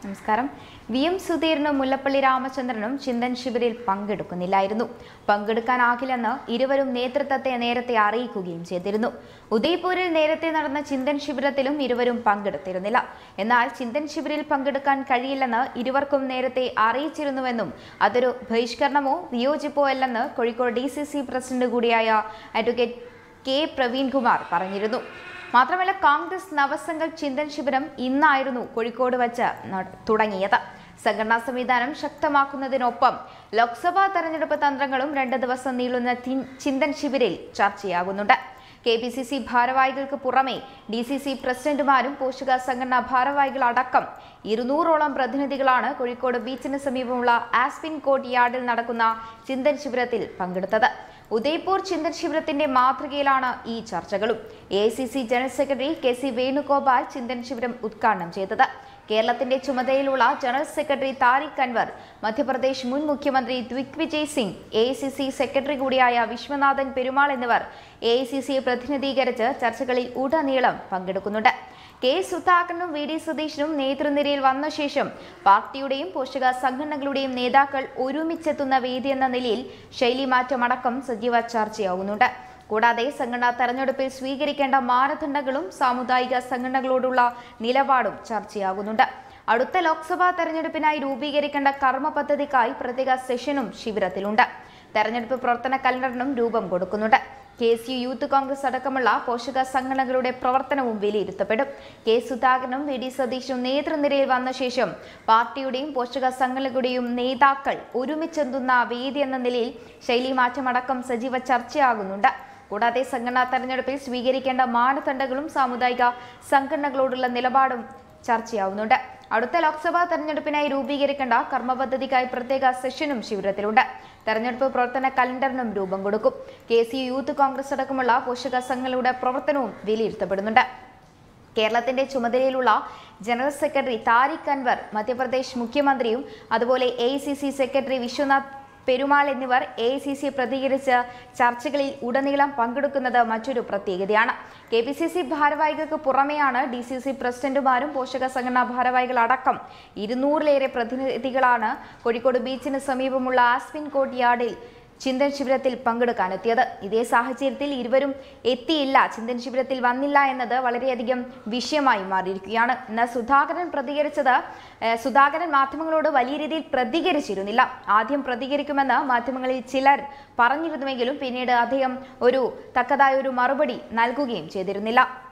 നമസ്കാരം V M സുധീറിനും Mullappally രാമചന്ദ്രനും ചിന്തൻ ശിബിരിൽ പങ്കെടുക്കുന്നില്ലായിരുന്നു പങ്കെടുക്കാനാകില്ലെന്ന് ഇരുവരും നേതൃത്വത്തെ നേരത്തെ അറിയിക്കുകയും ചെയ്തിരുന്നു ഉദയ്പൂരിൽ നേരത്തെ നടന്ന ചിന്തൻ ശിബിരത്തിലും ഇരുവരും പങ്കെടുത്തിരുന്നില്ല എന്നാൽ ചിന്തൻ ശിബിരിൽ പങ്കെടുക്കാൻ കഴിയില്ലെന്ന് ഇരുവർക്കും നേരത്തെ അറിയിച്ചിരുന്നുവെന്നും അതൊരു ബഹിഷ്കരണമോ വിയോജിപ്പോ അല്ലെന്ന് Kozhikode D C C president കൂടിയായ അഡ്വക്കേറ്റ് കെ പ്രവീൺകുമാർ പറഞ്ഞിരുന്നു മാത്രമല്ല കോൺഗ്രസ് നവസങ്കൽപ് ചിന്തൻ ശിബിരം ഇന്നായിരുന്നു കോഴിക്കോട് വച്ച് നട- തുടങ്ങിയത് സംഘടനാ സംവിധാനം ശക്തമാക്കുന്നതിനൊപ്പം ലോക്സഭാ തെരഞ്ഞെടുപ്പ് തന്ത്രങ്ങളും രണ്ട് ദിവസം നീളുന്ന തി- ചിന്തൻ ശിബിരിൽ ചർച്ചയാകുന്നുണ്ട് കെ പി സി സി ഭാരവാഹികൾക്ക് പുറമെ ഡി സി സി പ്രസിഡന്റുമാരും പോഷക സംഘടനാ ഭാരവാഹികളടക്കം ഇരുന്നൂറോളം പ്രതിനിധികളാണ് കോഴിക്കോട് ബീച്ചിന് സമീപമുള്ള ആസ്പിൻ കോട്ട് യാർഡിൽ നടക്കുന്ന ചിന്തൻ ശിബിരത്തിൽ പങ്കെടുത്തത് ഉദയ്പൂർ ചിന്തൻ ശിബിരത്തിന്റെ മാതൃകയിലാണ് ഈ ചർച്ചകളും A C C general secretary K C Venugopal Chintan ശിബിരം ഉദ്ഘാടനം ചെയ്തത് കേരളത്തിന്റെ ചുമതലയിലുള്ള ജനറൽ സെക്രട്ടറി താരിഖ് അൻവർ മധ്യപ്രദേശ് മുൻ മുഖ്യമന്ത്രി Digvijay Singh A C C secretary കൂടിയായ വിശ്വനാഥൻ പെരുമാൾ എന്നിവർ എ സി സിയെ പ്രതിനിധീകരിച്ച് ചർച്ചകളിൽ ഉടനീളം പങ്കെടുക്കുന്നുണ്ട് കെ സുധാകരനും വി ഡി സതീശനും നേതൃനിരയിൽ വന്ന ശേഷം പാർട്ടിയുടെയും പോഷക സംഘടനകളുടെയും നേതാക്കൾ ഒരുമിച്ചെത്തുന്ന വേദി എന്ന നിലയിൽ ശൈലിമാറ്റമടക്കം സജീവ ചർച്ചയാവുന്നുണ്ട് കൂടാതെ സംഘടനാ തെരഞ്ഞെടുപ്പിൽ സ്വീകരിക്കേണ്ട മാനദണ്ഡങ്ങളും സാമുദായിക സംഘടനകളോടുള്ള നിലപാടും ചർച്ചയാകുന്നുണ്ട് അടുത്ത ലോക്സഭാ തെരഞ്ഞെടുപ്പിനായി രൂപീകരിക്കേണ്ട കർമ്മ പദ്ധതിക്കായി പ്രത്യേക സെഷനും ശിബിരത്തിലുണ്ട് തെരഞ്ഞെടുപ്പ് പ്രവർത്തന കലണ്ടറിനും രൂപം കൊടുക്കുന്നുണ്ട് K S U youth Congress അടക്കമുള്ള പോഷക സംഘടനകളുടെ പ്രവർത്തനവും വിലയിരുത്തപ്പെടും കെ സുധാകരനും വി ഡി സതീശനും നേതൃനിരയിൽ വന്ന ശേഷം പാർട്ടിയുടെയും പോഷക സംഘടനകളുടെയും നേതാക്കൾ ഒരുമിച്ചെന്തുന്ന വേദി എന്ന നിലയിൽ ശൈലിമാറ്റമടക്കം സജീവ ചർച്ചയാകുന്നുണ്ട് കൂടാതെ സംഘടനാ തെരഞ്ഞെടുപ്പിൽ സ്വീകരിക്കേണ്ട മാനദണ്ഡങ്ങളും സാമുദായിക സംഘടനകളോടുള്ള നിലപാടും ചർച്ചയാവുന്നുണ്ട് അടുത്ത ലോക്സഭാ തെരഞ്ഞെടുപ്പിനായി രൂപീകരിക്കേണ്ട കർമ്മ പദ്ധതിക്കായി പ്രത്യേക സെഷനും ശിബിരത്തിലുണ്ട് തെരഞ്ഞെടുപ്പ് പ്രവർത്തന കലണ്ടറിനും രൂപം കൊടുക്കും കെ സി യൂത്ത് കോൺഗ്രസ് അടക്കമുള്ള പോഷക സംഘങ്ങളുടെ പ്രവർത്തനവും വിലയിരുത്തപ്പെടുന്നുണ്ട് കേരളത്തിന്റെ ചുമതലയിലുള്ള ജനറൽ സെക്രട്ടറി താരിഖ് അൻവർ മധ്യപ്രദേശ് മുഖ്യമന്ത്രിയും അതുപോലെ എ സെക്രട്ടറി വിശ്വനാഥ് പെരുമാൾ എന്നിവർ എ സി സി പ്രതികരിച്ച് ചർച്ചകളിൽ ഉടനീളം പങ്കെടുക്കുന്നത് മറ്റൊരു പ്രത്യേകതയാണ് കെ പി സി സി ഭാരവാഹികൾക്ക് പുറമെയാണ് ഡി സി സി പ്രസിഡന്റുമാരും പോഷക സംഘടനാ ഭാരവാഹികൾ അടക്കം ഇരുന്നൂറിലേറെ പ്രതിനിധികളാണ് കോഴിക്കോട് ബീച്ചിന് സമീപമുള്ള ആസ്പിൻ കോട്ട് യാർഡിൽ ചിന്തൻ ശിബിരത്തിൽ പങ്കെടുക്കാനെത്തിയത് ഇതേ സാഹചര്യത്തിൽ ഇരുവരും എത്തിയില്ല ചിന്തൻ ശിബിരത്തിൽ വന്നില്ല എന്നത് വളരെയധികം വിഷയമായി മാറിയിരിക്കുകയാണ് എന്നാൽ സുധാകരൻ പ്രതികരിച്ചത് ഏഹ്, സുധാകരൻ മാധ്യമങ്ങളോട് വലിയ രീതിയിൽ പ്രതികരിച്ചിരുന്നില്ല ആദ്യം പ്രതികരിക്കുമെന്ന് മാധ്യമങ്ങളിൽ ചിലർ പറഞ്ഞിരുന്നുവെങ്കിലും പിന്നീട് അദ്ദേഹം ഒരു തക്കതായ ഒരു മറുപടി നൽകുകയും ചെയ്തിരുന്നില്ല